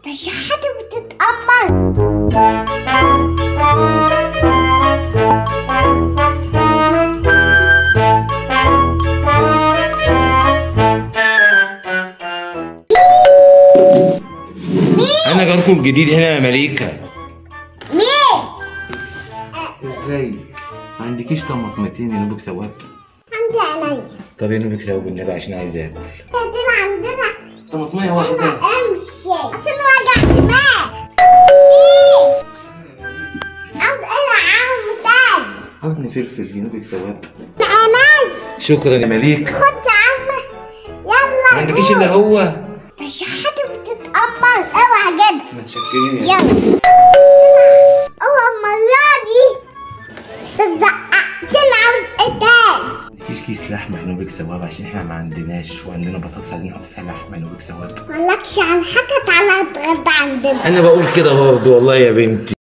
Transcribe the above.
تشحت وتتأمر انا جاركم الجديد هنا يا مليكه مين؟ ازاي ما عندكيش طماطمتين ينوبك ثواب عندي عينيا طب ينوبك ثواب بالنبي عشان عايز اكل دول عندنا طماطميه واحده امشي عشان وجع دماغ ايه؟ عاوز ايه عم تاني قرن فلفل ينوبك ثواب عينيا شكرا يا مليك خد يا عم يلا ما عندكيش الا هو تشحت وتتأمر اوعى كده ما تشكريني يلا اوعى المرة دي تزققتني عاوز ايه تاني عندكيش كيس لحمه ينوبك ثواب عشان احنا ما عندناش وعندنا بطاطس عايزين نحط فيها لحمه ينوبك ثواب مالكش على حاجة تعالى اتغدى عندنا انا بقول كده برضه والله يا بنتي